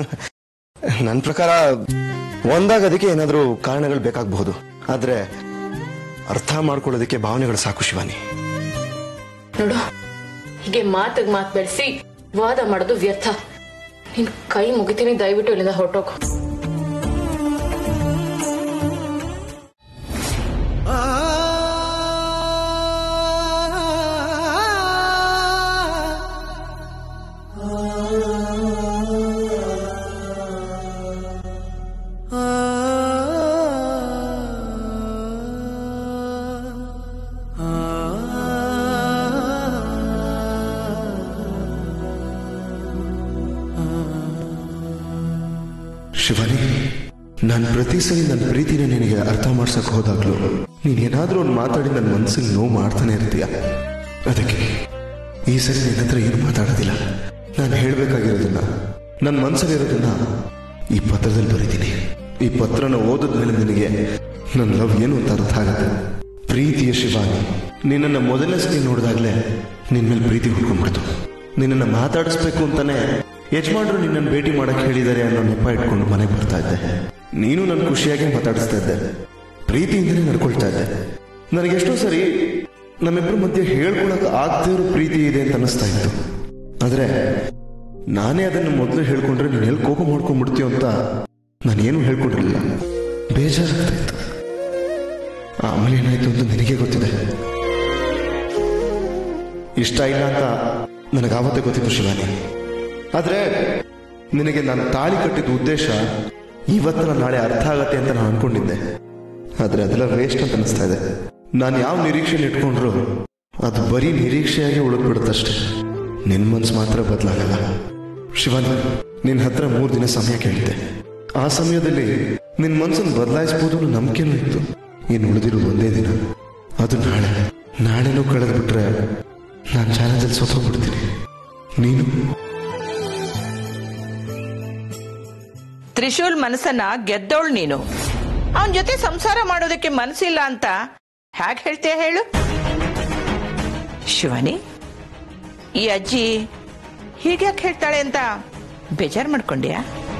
ನನ್ನ ಪ್ರಕಾರ ಒಂದಾಗೋದಕ್ಕೆ ಏನಾದರೂ ಕಾರಣಗಳು ಬೇಕಾಗಬಹುದು ಆದ್ರೆ ಅರ್ಥ ಮಾಡ್ಕೊಳ್ಳೋದಕ್ಕೆ ಭಾವನೆಗಳು ಸಾಕು ಶಿವಾನಿ ನೋಡು ಹೀಗೆ ಮಾತಿಗೆ ಮಾತು ಬೆಳೆಸಿ ವಾದ ಮಾಡೋದು ವ್ಯರ್ಥ ನಿನ್ ಕೈ ಮುಗಿತೀನಿ ದಯವಿಟ್ಟು ಇಲ್ಲಿಂದ ಹೊರಟೋಗು ಶಿವಾನಿ ನಾನು ಪ್ರತಿ ಸರಿ ನನ್ನ ಪ್ರೀತಿನ ನಿನಗೆ ಅರ್ಥ ಮಾಡ್ಸಕ್ ಹೋದಾಗ್ಲೂ ನೀನೇನಾದ್ರೂ ಒಂದು ಮಾತಾಡಿ ನನ್ನ ಮನಸ್ಸಿಗೆ ನೋವು ಮಾಡ್ತಾನೆ ಇರ್ತೀಯ ಅದಕ್ಕೆ ಈ ಸರಿ ನಿನ್ನ ಹತ್ರ ಏನು ಮಾತಾಡೋದಿಲ್ಲ ನಾನು ಹೇಳ್ಬೇಕಾಗಿರೋದನ್ನ ನನ್ನ ಮನಸ್ಸಲ್ಲಿರೋದನ್ನ ಈ ಪತ್ರದಲ್ಲಿ ಬರೀತೀನಿ ಈ ಪತ್ರನ ಓದಿದ್ಮೇಲೆ ನಿನಗೆ ನನ್ನ ಲವ್ ಏನು ಅಂತ ಅರ್ಥ ಆಗುತ್ತೆ ಪ್ರೀತಿಯ ಶಿವಾನಿ ನಿನ್ನನ್ನ ಮೊದಲನೇ ಸರಿ ನೋಡಿದಾಗ್ಲೇ ನಿನ್ ಮೇಲೆ ಪ್ರೀತಿ ಹುಡ್ಕೊಂಡ್ಬಿಡ್ತು ನಿನ್ನನ್ನ ಮಾತಾಡಿಸ್ಬೇಕು ಅಂತಾನೆ ಯಜಮಾನ್ರು ನಿನ್ನನ್ನು ಭೇಟಿ ಮಾಡಕ್ ಹೇಳಿದ್ದಾರೆ ಅನ್ನೋ ನೆಪ ಇಟ್ಕೊಂಡು ಮನೆಗೆ ಬರ್ತಾ ಇದ್ದೆ ನೀನು ನನ್ನ ಖುಷಿಯಾಗಿ ಮಾತಾಡಿಸ್ತಾ ಇದ್ದೆ ಪ್ರೀತಿಯಿಂದಲೇ ನಡ್ಕೊಳ್ತಾ ಇದ್ದೆ ನನಗೆಷ್ಟೋ ಸರಿ ನಮ್ಮಿಬ್ಬರ ಮಧ್ಯೆ ಹೇಳ್ಕೊಳಕ್ ಆಗದೇ ಇರೋ ಪ್ರೀತಿ ಇದೆ ಅಂತ ಅನಿಸ್ತಾ ಇತ್ತು ಆದ್ರೆ ನಾನೇ ಅದನ್ನು ಮೊದಲು ಹೇಳ್ಕೊಂಡ್ರೆ ನೀನು ಎಲ್ಲಿ ಕೋಪ ಮಾಡ್ಕೊಂಡ್ಬಿಡ್ತೀಯ ಅಂತ ನಾನೇನು ಹೇಳ್ಕೊಂಡಿರಲಿಲ್ಲ ಬೇಜಾರಾಗ್ತಾ ಇತ್ತು ಆಮೇಲೆ ಏನಾಯ್ತು ಅಂತ ನಿನಗೆ ಗೊತ್ತಿದೆ ಇಷ್ಟ ಇಲ್ಲ ಅಂತ ನನಗೆ ಆವತ್ತೇ ಗೊತ್ತಿತ್ತು ಶಿವಾನಿ ಆದ್ರೆ ನಿನಗೆ ನಾನು ತಾಳಿ ಕಟ್ಟಿದ ಉದ್ದೇಶ ಇವತ್ತಲ್ಲ ನಾಳೆ ಅರ್ಥ ಆಗತ್ತೆ ಅಂತ ನಾನು ಅನ್ಕೊಂಡಿದ್ದೆ ಆದ್ರೆ ಅದೆಲ್ಲ ವೇಸ್ಟ್ ಅಂತ ಅನಿಸ್ತಾ ಇದೆ ನಾನು ಯಾವ ನಿರೀಕ್ಷೆನ ಇಟ್ಕೊಂಡ್ರು ಅದು ಬರೀ ನಿರೀಕ್ಷೆಯಾಗಿ ಉಳಿದ್ಬಿಡುತ್ತಷ್ಟೆ ನಿನ್ ಮನ್ಸು ಮಾತ್ರ ಬದಲಾಗಲ್ಲ ಶಿವಾನಿ ನಿನ್ನ ಹತ್ರ ಮೂರು ದಿನ ಸಮಯ ಕೇಳಿದ್ದೆ ಆ ಸಮಯದಲ್ಲಿ ನಿನ್ ಮನ್ಸನ್ನು ಬದಲಾಯಿಸ್ಬೋದು ಅನ್ನೋ ನಂಬಿಕೆನೂ ಇತ್ತು ಇನ್ನು ಉಳಿದಿರೋದು ಒಂದೇ ದಿನ ಅದು ನಾಳೆ ನಾಳೆನೂ ಕಳೆದು ಬಿಟ್ರೆ ನಾನು ಚಾಲೆಂಜಲ್ಲಿ ಸೋತೋಗ್ಬಿಡ್ತೀನಿ ನೀನು ತ್ರಿಶೂಲ್ ಮನಸ್ಸನ್ನ ಗೆದ್ದೋಳ್ ನೀನು ಅವನ್ ಜೊತೆ ಸಂಸಾರ ಮಾಡೋದಕ್ಕೆ ಮನಸ್ಸಿಲ್ಲ ಅಂತ ಹ್ಯಾಗ್ ಹೇಳ್ತೀಯ ಹೇಳು ಶಿವಾನಿ ಈ ಅಜ್ಜಿ ಹೀಗ್ಯಾಕ್ ಹೇಳ್ತಾಳೆ ಅಂತ ಬೇಜಾರ್ ಮಾಡ್ಕೊಂಡ್ಯಾ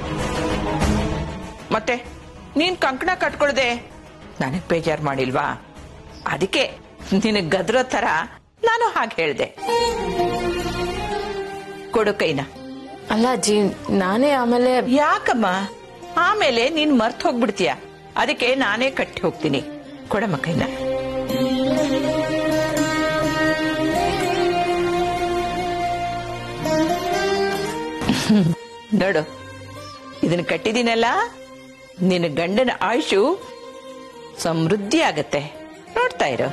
ಮತ್ತೆ ನೀನ್ ಕಂಕಣ ಕಟ್ಕೊಳ್ದೆ ನನಗ್ ಬೇಜಾರ್ ಮಾಡಿಲ್ವಾ ಅದಕ್ಕೆ ನಿನಗ್ ಗದ್ರೋ ತರ ನಾನು ಹಾಗೆ ಹೇಳ್ದೆ ಕೊಡು ಕೈನ ಅಲ್ಲ ಅಜ್ಜಿ ನಾನೇ ಆಮೇಲೆ ಯಾಕಮ್ಮ ಆಮೇಲೆ ನೀನ್ ಮರ್ತ್ ಹೋಗ್ಬಿಡ್ತೀಯ ಅದಕ್ಕೆ ನಾನೇ ಕಟ್ಟಿ ಹೋಗ್ತೀನಿ ಕೊಡಮ್ಮ ಕೈನ ನೋಡು ಇದನ್ನ ಕಟ್ಟಿದೀನಲ್ಲ ನಿನ್ನ ಗಂಡನ ಆಯುಷು ಸಮೃದ್ಧಿ ಆಗತ್ತೆ ನೋಡ್ತಾ ಇರೋ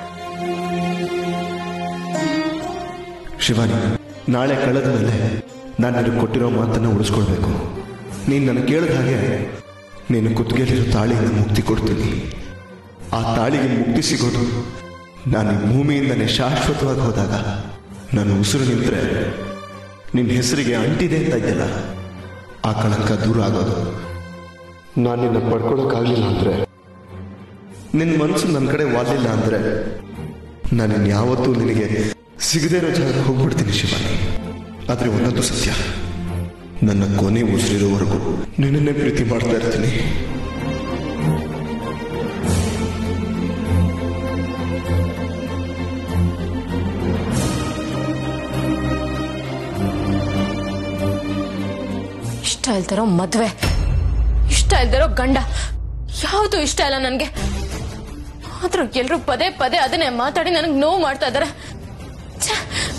ಶಿವಾನಿ ನಾಳೆ ಕಳೆದ ಮೇಲೆ ನಾನು ನಿನಗೆ ಕೊಟ್ಟಿರೋ ಮಾತನ್ನ ಉಳಿಸ್ಕೊಳ್ಬೇಕು ನೀನು ನನಗೆ ಕೇಳಿದ ಹಾಗೆ ನೀನು ಕುತ್ತಿಗೆಯಲ್ಲಿರೋ ತಾಳಿಯಿಂದ ಮುಕ್ತಿ ಕೊಡ್ತೀನಿ ಆ ತಾಳಿಗೆ ಮುಕ್ತಿ ಸಿಗೋದು ನಾನು ಈ ಭೂಮಿಯಿಂದನೇ ಶಾಶ್ವತವಾಗಿ ಹೋದಾಗ ನನ್ನ ಉಸಿರು ನಿಂತರೆ ನಿನ್ನ ಹೆಸರಿಗೆ ಅಂಟಿದೆ ಅಂತ ಇದೆಯಲ್ಲ ಆ ಕಳಂಕ ದೂರ ಆಗೋದು ನಾನು ನಿನ್ನ ಪಡ್ಕೊಳಕ್ಕಾಗ್ಲಿಲ್ಲ ಅಂದ್ರೆ ನಿನ್ನ ಮನಸ್ಸು ನನ್ನ ಕಡೆ ವಾಲಿಲ್ಲ ಅಂದ್ರೆ ನಾನು ಯಾವತ್ತೂ ನಿನಗೆ ಸಿಗದೇ ಇರೋ ಜಾಗಕ್ಕೆ ಹೋಗ್ಬಿಡ್ತೀನಿ ಶಿವಾನಿ ಆದ್ರೆ ಒಂದೊಂದು ಸತ್ಯ ನನ್ನ ಕೊನೆ ಉಸಿರಿರೋವರೆಗೂ ನಿನ್ನನ್ನೇ ಪ್ರೀತಿ ಮಾಡ್ತಾ ಇರ್ತೀನಿ ಇಷ್ಟ ಇಲ್ದಿರೋ ಮದ್ವೆ ಇಷ್ಟ ಇಲ್ದಿರೋ ಗಂಡ ಯಾವುದು ಇಷ್ಟ ಇಲ್ಲ ನನ್ಗೆ ಆದ್ರೂ ಎಲ್ರು ಪದೇ ಪದೇ ಅದನ್ನೇ ಮಾತಾಡಿ ನನಗ್ ನೋವು ಮಾಡ್ತಾ ಇದಾರೆ ಛೆ.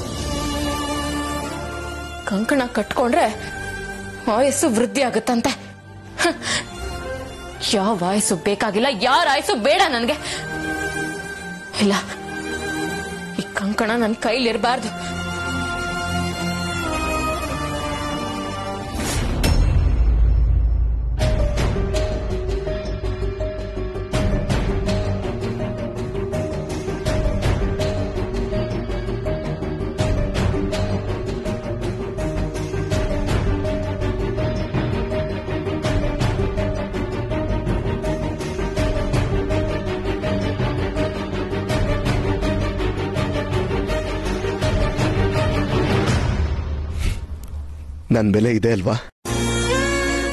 ಕಂಕಣ ಕಟ್ಕೊಂಡ್ರೆ ಆಯಸ್ಸು ವೃದ್ಧಿ ಆಗುತ್ತಂತೆ ಹ. ಯಾವ ಆಯಸ್ಸು ಬೇಕಾಗಿಲ್ಲ ಯಾರ ಆಯಸ್ಸು ಬೇಡ ನನ್ಗೆ ಇಲ್ಲ ಈ ಕಂಕಣ ನನ್ನ ಕೈಲಿರಬಾರ್ದು ನನ್ನ ಬೆಲೆ ಇದೆ ಅಲ್ವಾ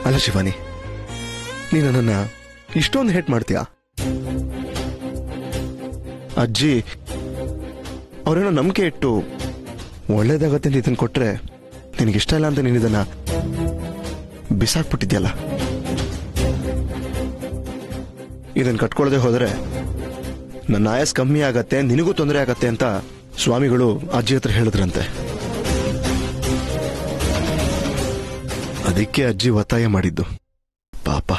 ಅಲ್ಲ ಶಿವಾನಿ ನೀ ನನ್ನನ್ನ ಇಷ್ಟೊಂದು ಹೇಟ್ ಮಾಡ್ತೀಯಾ ಅಜ್ಜಿ ಅವರೇನೋ ನಂಬಿಕೆ ಇಟ್ಟು ಒಳ್ಳೇದಾಗತ್ತೆ ಅಂತ ಇದನ್ನ ಕೊಟ್ರೆ ನಿನಗಿಷ್ಟ ಇಲ್ಲ ಅಂತ ನೀನು ಇದನ್ನ ಬಿಸಾಕ್ಬಿಟ್ಟಿದ್ಯಲ್ಲ ಇದನ್ನ ಕಟ್ಕೊಳ್ಳದೆ ಹೋದ್ರೆ ನನ್ನ ಆಯಸ್ ಕಮ್ಮಿ ಆಗತ್ತೆ ನಿನಗೂ ತೊಂದರೆ ಆಗತ್ತೆ ಅಂತ ಸ್ವಾಮಿಗಳು ಅಜ್ಜಿ ಹತ್ರ ಹೇಳಿದ್ರಂತೆ ಅದಕ್ಕೆ ಅಜ್ಜಿ ಒತ್ತಾಯ ಮಾಡಿದ್ದು ಪಾಪ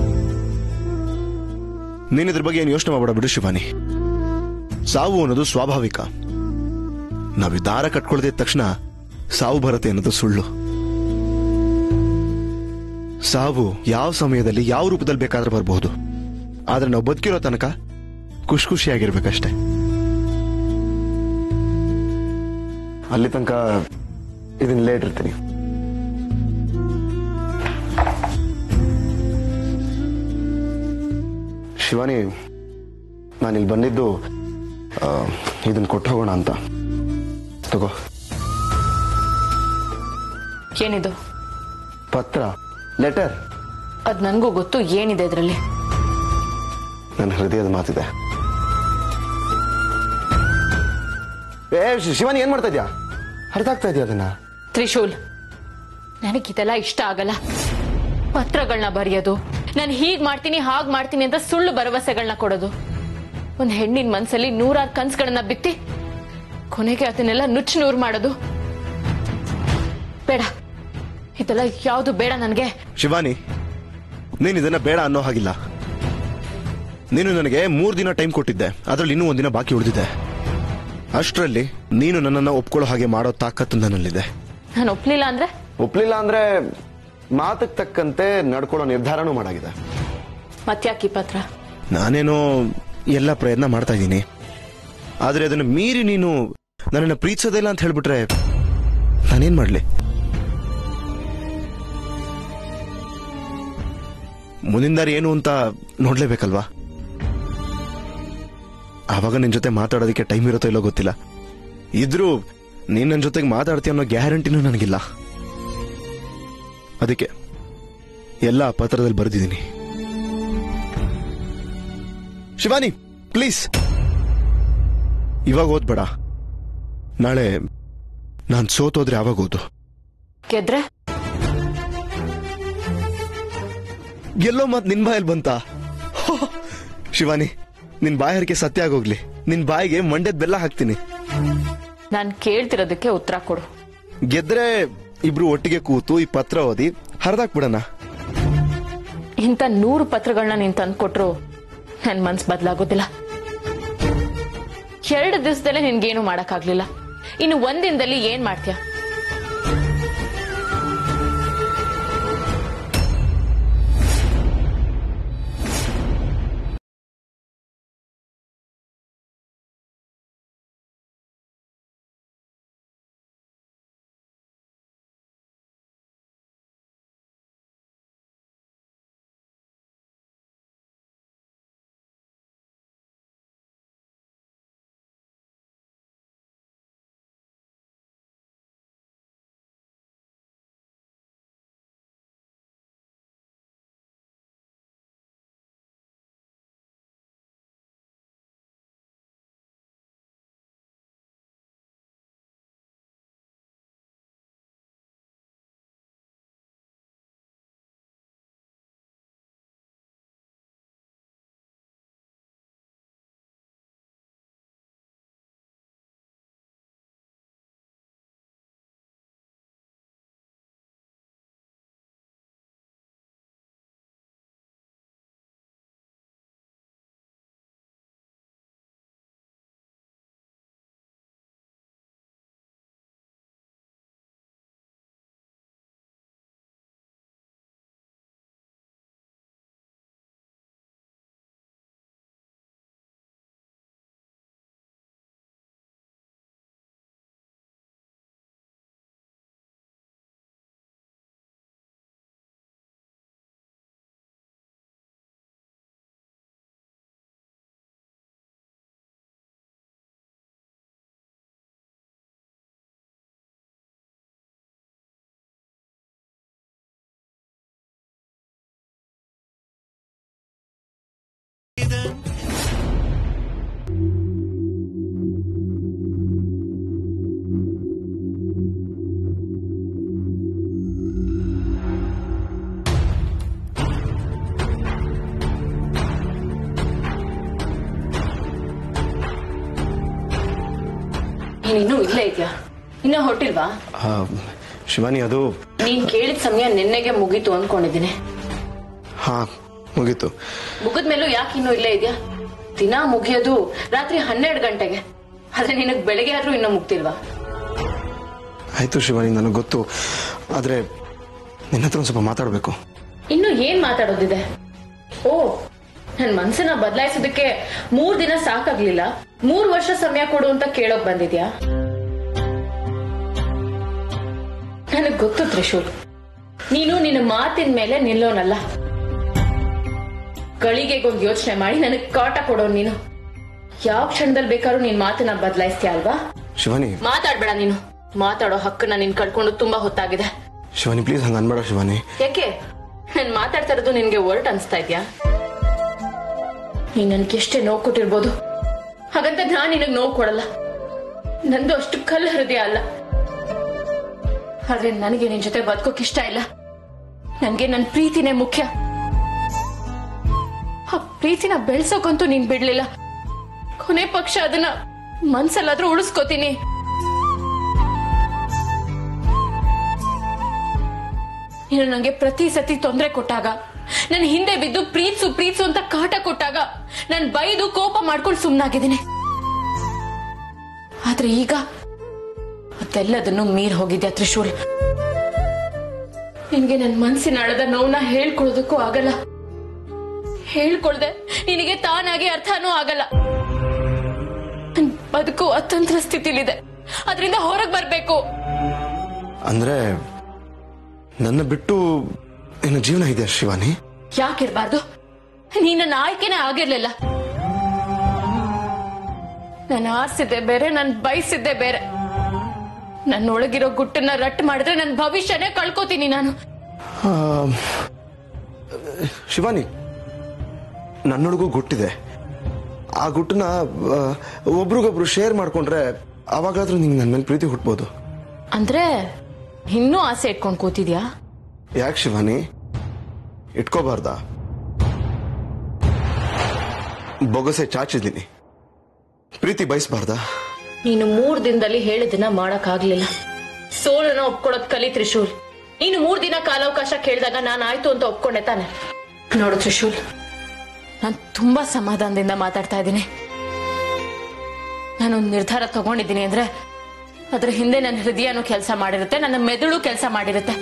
ನೀನ್ ಇದ್ರ ಬಗ್ಗೆ ಏನು ಯೋಚನೆ ಮಾಡಬೇಡ ಬಿಡು ಶಿವಾನಿ ಸಾವು ಅನ್ನೋದು ಸ್ವಾಭಾವಿಕ ನಾವು ಈ ದಾರ ಕಟ್ಕೊಳ್ದೆ ತಕ್ಷಣ ಸಾವು ಬರುತ್ತೆ ಅನ್ನೋದು ಸುಳ್ಳು ಸಾವು ಯಾವ ಸಮಯದಲ್ಲಿ ಯಾವ ರೂಪದಲ್ಲಿ ಬೇಕಾದ್ರೂ ಬರಬಹುದು ಆದ್ರೆ ನಾವು ಬದುಕಿರೋ ತನಕ ಖುಷಿ ಖುಷಿಯಾಗಿರ್ಬೇಕಷ್ಟೆ ಅಲ್ಲಿ ತನಕ ಇದನ್ನ ಲೇಟ್ ಇರ್ತೀನಿ ಶಿವಾನಿ ನಾನಿಲ್ಲಿ ಬಂದಿದ್ದು ಆ, ಇದನ್ನ ಕೊಟ್ಟು ಹೋಗೋಣ ಅಂತ ತಗೋ ಏನಿದು ಪತ್ರ ಲೆಟರ್ ಅದ್ ನನ್ಗೂ ಗೊತ್ತು ಏನಿದೆ ಇದ್ರಲ್ಲಿ ನನ್ನ ಹೃದಯದ ಮಾತಿದೆ ಏ ಶಿ- ಶಿವಾನಿ ಏನ್ ಮಾಡ್ತಾ ಇದ್ಯಾ ಅರ್ಥ ಆಗ್ತಾ ಇದೆಯಾ ಅದನ್ನ ತ್ರಿಶೂಲ್ ನನಗಿದೆಲ್ಲ ಇಷ್ಟ ಆಗಲ್ಲ ಪತ್ರಗಳನ್ನ ಬರೆಯೋದು ನಾನು ಹೀಗ್ ಮಾಡ್ತೀನಿ ಹಾಗ್ ಮಾಡ್ತೀನಿ ಅಂತ ಸುಳ್ಳು ಭರವಸೆಗಳನ್ನ ಕೊಡೋದು ಒಂದ್ ಹೆಣ್ಣಿನ ಮನ್ಸಲ್ಲಿ ನೂರಾರು ಕನ್ಸುಗಳನ್ನ ಬಿತ್ತಿ ಕೊನೆಗೆ ಅದನ್ನೆಲ್ಲ ನುಚ್ಚು ನೂರು ಮಾಡೋದು ಬೇಡ ಇದೆಲ್ಲ ಯಾವುದು ಬೇಡ ನನಗೆ ಶಿವಾನಿ ನೀನು ಇದನ್ನ ಬೇಡ ಅನ್ನೋ ಹಾಗಿಲ್ಲ ನೀನು ನನಗೆ ಮೂರ್ ದಿನ ಟೈಮ್ ಕೊಟ್ಟಿದ್ದೆ ಅದ್ರಲ್ಲಿ ಇನ್ನೂ ಒಂದಿನ ಬಾಕಿ ಉಳಿದಿದೆ ಅಷ್ಟರಲ್ಲಿ ನೀನು ನನ್ನನ್ನು ಒಪ್ಕೊಳ್ಳೋ ಹಾಗೆ ಮಾಡೋ ತಾಕತ್ತು ನನ್ನಲ್ಲಿದೆ ನಾನು ಒಪ್ಲಿಲ್ಲ ಅಂದ್ರೆ ಒಪ್ಲಿಲ್ಲ ಅಂದ್ರೆ ಮಾತಕ್ಕೆ ತಕ್ಕಂತೆ ನಡ್ಕೊಳ್ಳೋ ನಿರ್ಧಾರನೂ ಮಾಡಾಗಿದೆ ಮತ್ಯಾಕಿ ಪತ್ರ ನಾನೇನೋ ಎಲ್ಲ ಪ್ರಯತ್ನ ಮಾಡ್ತಾ ಇದ್ದೀನಿ ಆದ್ರೆ ಅದನ್ನ ಮೀರಿ ನೀನು ನನ್ನನ್ನು ಪ್ರೀತಿಸೋದೇ ಇಲ್ಲ ಅಂತ ಹೇಳ್ಬಿಟ್ರೆ ನಾನೇನ್ ಮಾಡ್ಲಿ ಮುಂದಿನ ದಾರಿ ಏನು ಅಂತ ನೋಡ್ಲೇಬೇಕಲ್ವಾ ಆವಾಗ ನಿನ್ ಜೊತೆ ಮಾತಾಡೋದಕ್ಕೆ ಟೈಮ್ ಇರುತ್ತೋ ಇಲ್ಲೋ ಗೊತ್ತಿಲ್ಲ ಇದ್ರೂ ನೀನ್ ನನ್ನ ಜೊತೆಗೆ ಮಾತಾಡ್ತೀಯ ಅನ್ನೋ ಗ್ಯಾರಂಟಿನೂ ನನಗಿಲ್ಲ ಅದಕ್ಕೆ ಎಲ್ಲ ಆ ಪತ್ರದಲ್ಲಿ ಬರೆದಿದ್ದೀನಿ ಶಿವಾನಿ ಪ್ಲೀಸ್ ಇವಾಗ ಓದ್ಬೇಡ ನಾಳೆ ನಾನ್ ಸೋತೋದ್ರೆ ಆವಾಗ ಓದು ಗೆದ್ರೆ ಎಲ್ಲೋ ಮತ್ ನಿನ್ ಬಾಯಲ್ಲಿ ಬಂತ ಶಿವಾನಿ ನಿನ್ ಬಾಯರ್ಕೆ ಸತ್ಯ ಆಗೋಗ್ಲಿ ನಿನ್ ಬಾಯಿಗೆ ಮಂಡ್ಯದ ಬೆಲ್ಲ ಹಾಕ್ತೀನಿ ನಾನು ಕೇಳ್ತಿರೋದಕ್ಕೆ ಉತ್ತರ ಕೊಡು ಗೆದ್ರೆ ಇಬ್ರು ಒಟ್ಟಿಗೆ ಕೂತು ಈ ಪತ್ರ ಓದಿ ಹರಿದಾಕ್ಬಿಡಣ ಇಂಥ ನೂರು ಪತ್ರಗಳನ್ನ ನೀನ್ ತಂದ್ಕೊಟ್ರು ನನ್ ಮನ್ಸ್ ಬದಲಾಗೋದಿಲ್ಲ ಎರಡು ದಿವಸದಲ್ಲೇ ನಿನ್ಗೇನು ಮಾಡಕ್ಕಾಗ್ಲಿಲ್ಲ ಇನ್ನು ಒಂದಿನದಲ್ಲಿ ಏನ್ ಮಾಡ್ತೀಯ ನೀನ್ ಇನ್ನೂ ಇಲ್ಲೇ ಇದೆಯಾ ಇನ್ನೂ ಹೊಟ್ಟಿಲ್ವಾ ಆ, ಶಿವಾನಿ ಅದು ನೀನ್ ಕೇಳಿದ ಸಮಯ ನಿನ್ನೆಗೆ ಮುಗೀತು ಅನ್ಕೊಂಡಿದ್ದೀನಿ ಹಾ ಮುಗೀತು ಮುಗಿದ್ಮೇಲೂ ಯಾಕೆ ಇನ್ನೂ ಇಲ್ಲೇ ಇದೆಯಾ ದಿನ ಮುಗಿಯೋದು ರಾತ್ರಿ ಹನ್ನೆರಡು ಗಂಟೆಗೆ ಆದ್ರೆ ನಿನಗ್ ಬೆಳಗ್ಗೆ ಆದ್ರೂ ಇನ್ನೂ ಮುಗ್ತಿಲ್ವಾ ಆಯ್ತು ಶಿವಾನಿ ನನಗೆ ಗೊತ್ತು ಆದ್ರೆ ನಿನ್ನ ಹತ್ರ ಒಂದು ಸ್ವಲ್ಪ ಮಾತಾಡಬೇಕು ಇನ್ನು ಏನ್ ಮಾತಾಡೋದಿದೆ ಓ ನನ್ ಮನ್ಸನ್ನ ಬದಲಾಯಿಸೋದಕ್ಕೆ ಮೂರ್ ದಿನ ಸಾಕಾಗ್ಲಿಲ್ಲ ಮೂರ್ ವರ್ಷ ಸಮಯ ಕೊಡು ಅಂತ ಕೇಳೋಕ್ ಬಂದಿದ್ಯಾ ನನಗ್ ಗೊತ್ತು ತ್ರಿಶೂಲ್ ನೀನು ನಿನ್ನ ಮಾತಿನ ಮೇಲೆ ನಿಲ್ಲೋನಲ್ಲ ಗಳಿಗೆಗೊಂದು ಯೋಚನೆ ಮಾಡಿ ನನಗ್ ಕಾಟ ಕೊಡೋ ನೀನು ಯಾವ ಕ್ಷಣದಲ್ಲಿ ಬೇಕಾದ್ರೂ ನಿನ್ ಮಾತನ್ನ ಬದಲಾಯಿಸ್ತೀಯ ಅಲ್ವಾ ಶಿವಾನಿ ಮಾತಾಡ್ಬೇಡ ನೀನು ಮಾತಾಡೋ ಹಕ್ಕನ್ನ ನೀನ್ ಕಳ್ಕೊಂಡು ತುಂಬಾ ಹೊತ್ತಾಗಿದೆ ಶಿವಾನಿ ಪ್ಲೀಸ್ ಹಂಗೆ ಅನ್ಬೇಡ ಶಿವಾನಿ ಯಾಕೆ ನಾನ್ ಮಾತಾಡ್ತಾ ಇರೋದು ನಿನ್ಗೆ ವರ್ಟ್ ಅನ್ಸ್ತಾ ಇದ್ಯಾ ನೀನ್ ನನ್ಗೆ ಎಷ್ಟೇ ನೋವು ಕೊಟ್ಟಿರ್ಬೋದು ಹಾಗಂತ ನಾನ್ ನಿನಗ್ ನೋವು ಕೊಡಲ್ಲ ನಂದು ಅಷ್ಟು ಕಲ್ಲು ಹೃದಯ ಅಲ್ಲ ಆದ್ರೆ ನನಗೆ ನಿನ್ ಜೊತೆ ಬದುಕೋಕ್ ಇಷ್ಟ ಇಲ್ಲ ನನ್ಗೆ ನನ್ ಪ್ರೀತಿನೇ ಮುಖ್ಯ ಆ ಪ್ರೀತಿನ ಬೆಳ್ಸೋಕಂತೂ ನೀನ್ ಬಿಡ್ಲಿಲ್ಲ ಕೊನೆ ಪಕ್ಷ ಅದನ್ನ ಮನ್ಸಲ್ಲಾದ್ರೂ ಉಳಿಸ್ಕೋತೀನಿ ನೀನು ನಂಗೆ ಪ್ರತಿ ಸತಿ ತೊಂದರೆ ಕೊಟ್ಟಾಗ ನನ್ನ ಹಿಂದೆ ಬಿದ್ದು ಪ್ರೀತ್ಸು ಪ್ರೀತ್ಸು ಅಂತ ಕಾಟ ಕೊಟ್ಟಾಗ ನಾನು ಬೈದು ಕೋಪ ಮಾಡ್ಕೊಂಡು ಸುಮ್ನಾಗಿದ್ದೀನಿ ಆದ್ರೆ ಈಗ ಅದೆಲ್ಲದನ್ನು ಮೀರ್ ಹೋಗಿದ್ಯಾ ತ್ರಿಶೂಲ್ ನಿನ್ಗೆ ನನ್ನ ಮನ್ಸಿನ ಆಳದ ನೋವನ್ನ ಹೇಳ್ಕೊಳ್ಳೋದಕ್ಕೂ ಆಗಲ್ಲ ಹೇಳ್ಕೊಳ್ದೆ ನಿನಗೆ ತಾನಾಗಿ ಅರ್ಥನೂ ಆಗಲ್ಲ ನನ್ ಬದುಕು ಅತಂತ್ರ ಸ್ಥಿತಿಲಿದೆ ಅದರಿಂದ ಹೊರಗೆ ಬರ್ಬೇಕು ಅಂದ್ರೆ ನನ್ನ ಬಿಟ್ಟು ನಿನ್ನ ಜೀವನ ಇದೆ ಶಿವಾನಿ ಯಾಕಿರ್ಬಾರ್ದು ನೀನ್ ನನ್ನ ಆಯ್ಕೆನೇ ಆಗಿರ್ಲಿಲ್ಲ ನಾನು ಆರ್ಸಿದ್ದೆ ಬೇರೆ ನಾನು ಬಯಸಿದ್ದೆ ಬೇರೆ ನನ್ನೊಳಗಿರೋ ಗುಟ್ಟನ್ನ ರಟ್ಟು ಮಾಡಿದ್ರೆ ನನ್ನ ಭವಿಷ್ಯನೇ ಕಳ್ಕೊತೀನಿ ನಾನು ಆ, ಶಿವಾನಿ ನನ್ನೊಳಗೂ ಗುಟ್ಟಿದೆ ಆ ಗುಟ್ಟನ್ನ ಆ, ಒಬ್ರಿಗೊಬ್ರು ಶೇರ್ ಮಾಡ್ಕೊಂಡ್ರೆ ಅವಾಗಾದ್ರೂ ನಿಂಗೆ ನನ್ನ ಮೇಲೆ ಪ್ರೀತಿ ಹುಟ್ಬೋದು ಅಂದ್ರೆ ಇನ್ನೂ ಆಸೆ ಇಟ್ಕೊಂಡು ಕೂತಿದ್ಯಾ ಯಾಕೆ ಶಿವಾನಿ ಇಟ್ಕೋಬಾರ್ದ ಬೊಗಸೆ ಚಾಚಿದ್ದೀನಿ ಪ್ರೀತಿ ಬಯಸ್ಬಾರ್ದಾ ನೀನು ಮೂರ್ ದಿನದಲ್ಲಿ ಹೇಳಿದ್ದನ್ನ ಮಾಡಕ್ ಆಗ್ಲಿಲ್ಲ ಸೋಲನ್ನ ಒಪ್ಕೊಳ್ಳೋದ್ ಕಲಿ ತ್ರಿಶೂಲ್ ನೀನು ಮೂರ್ ದಿನ ಕಾಲಾವಕಾಶ ಕೇಳಿದಾಗ ನಾನು ಆಯ್ತು ಅಂತ ಒಪ್ಕೊಂಡೆ ತಾನೆ ನೋಡು ತ್ರಿಶೂಲ್ ನಾನು ತುಂಬಾ ಸಮಾಧಾನದಿಂದ ಮಾತಾಡ್ತಾ ಇದ್ದೀನಿ ನಾನೊಂದು ನಿರ್ಧಾರ ತಗೊಂಡಿದ್ದೀನಿ ಅಂದ್ರೆ ಅದ್ರ ಹಿಂದೆ ನನ್ನ ಹೃದಯನೂ ಕೆಲಸ ಮಾಡಿರುತ್ತೆ ನನ್ನ ಮೆದುಳು ಕೆಲಸ ಮಾಡಿರುತ್ತೆ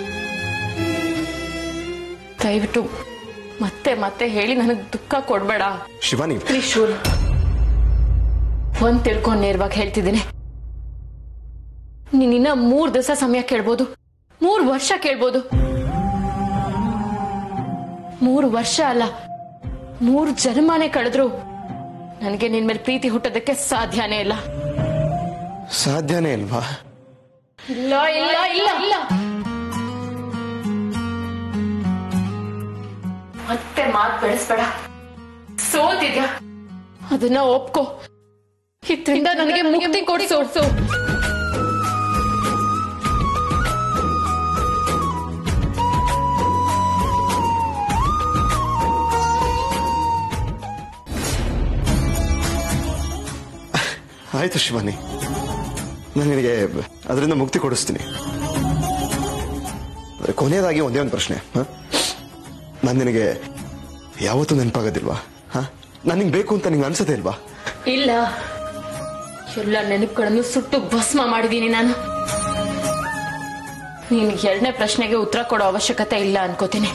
ದಯವಿಟ್ಟು ಮತ್ತೆ ಮತ್ತೆ ಹೇಳಿ ನನಗ್ ದುಃಖ ಕೊಡ್ಬೇಡ ಶಿವಾನಿ ತ್ರಿಶೂಲ್ ಒಂದ್ ತಿಳ್ಕೊಂಡ್ ನೇರವಾಗಿ ಹೇಳ್ತಿದ್ದೀನಿ ನೀನ್ ಇನ್ನ ಮೂರ್ ದಿವಸ ಸಮಯ ಕೇಳ್ಬೋದು ಮೂರ್ ವರ್ಷ ಕೇಳ್ಬೋದು ಮೂರು ವರ್ಷ ಅಲ್ಲ ಮೂರು ಜನ್ಮನೇ ಕಳೆದ್ರು ನನಗೆ ನಿನ್ ಮೇಲೆ ಪ್ರೀತಿ ಹುಟ್ಟೋದಕ್ಕೆ ಸಾಧ್ಯನೇ ಇಲ್ಲ ಸಾಧ್ಯನೇ ಇಲ್ವಾ ಇಲ್ಲ ಇಲ್ಲ ಇಲ್ಲ ಇಲ್ಲ ಮತ್ತೆ ಮಾತ್ ಬೆಳೆಸ್ಬೇಡ ಸೋತಿದ್ಯಾ ಅದನ್ನ ಒಪ್ಕೋ ಇದ್ರಿಂದ ನನಗೆ ಮುಕ್ತಿ ಕೊಡಿಸು ಆಯ್ತು ಶಿವಾನಿ ನಾನು ನಿನಗೆ ಅದರಿಂದ ಮುಕ್ತಿ ಕೊಡಿಸ್ತೀನಿ ಆದ್ರೆ ಕೊನೆಯದಾಗಿ ಒಂದೇ ಒಂದು ಪ್ರಶ್ನೆ ನಾನು ನಿನಗೆ ಯಾವತ್ತೂ ನೆನಪಾಗೋದಿಲ್ವಾ ಹಾ ನಾನು ನಿಂಗೆ ಬೇಕು ಅಂತ ನಿಂಗೆ ಅನ್ಸೋದೇ ಇಲ್ವಾ ಇಲ್ಲ ಎಲ್ಲ ನೆನಪುಗಳನ್ನು ಸುಟ್ಟು ಭಸ್ಮ ಮಾಡಿದೀನಿ ನಾನು ನೀನ್ ಎರಡನೇ ಪ್ರಶ್ನೆಗೆ ಉತ್ತರ ಕೊಡೋ ಅವಶ್ಯಕತೆ ಇಲ್ಲ ಅನ್ಕೋತೀನಿ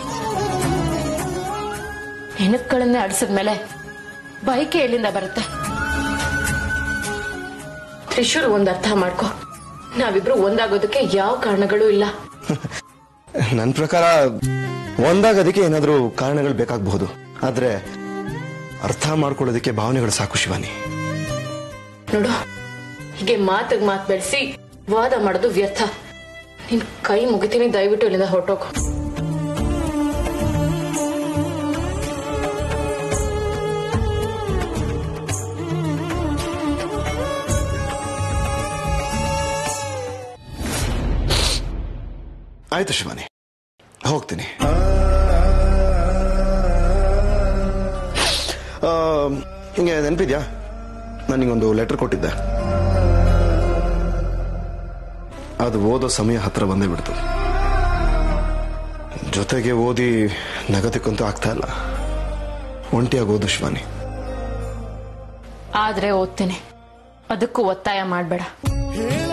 ನೆನಪುಗಳನ್ನೇ ಅಡಿಸಿದ್ಮೇಲೆ ಬೈಕೆ ಎಲ್ಲಿಂದ ಬರುತ್ತೆ ತ್ರಿಶೂರ್ ಒಂದ್ ಅರ್ಥ ಮಾಡ್ಕೊ ನಾವಿಬ್ರು ಒಂದಾಗೋದಕ್ಕೆ ಯಾವ ಕಾರಣಗಳು ಇಲ್ಲ ನನ್ನ ಪ್ರಕಾರ ಒಂದಾಗೋದಕ್ಕೆ ಏನಾದರೂ ಕಾರಣಗಳು ಬೇಕಾಗಬಹುದು ಆದ್ರೆ ಅರ್ಥ ಮಾಡ್ಕೊಳ್ಳೋದಕ್ಕೆ ಭಾವನೆಗಳು ಸಾಕು ಶಿವಾನಿ ನೋಡು ಹೀಗೆ ಮಾತಿಗೆ ಮಾತು ಬೆಳೆಸಿ ವಾದ ಮಾಡೋದು ವ್ಯರ್ಥ ನಿನ್ ಕೈ ಮುಗಿತೀನಿ ದಯವಿಟ್ಟು ಇಲ್ಲಿಂದ ಹೊರಟೋಗು ಆಯ್ತು ಶಿವಾನಿ ಹೋಗ್ತೀನಿ ಆ, ಹಿಂಗೆ ನೆನಪಿದ್ಯಾ ನಾನು ನಿಂಗೊಂದು ಲೆಟರ್ ಕೊಟ್ಟಿದ್ದೆ ಅದು ಓದೋ ಸಮಯ ಹತ್ರ ಬಂದೇ ಬಿಡ್ತು ಜೊತೆಗೆ ಓದಿ ನಗದಕ್ಕಂತೂ ಆಗ್ತಾ ಇಲ್ಲ ಒಂಟಿಯಾಗಿ ಓದು ಶಿವಾನಿ ಆದ್ರೆ ಓದ್ತೀನಿ ಅದಕ್ಕೂ ಒತ್ತಾಯ ಮಾಡಬೇಡ ಹೇಳ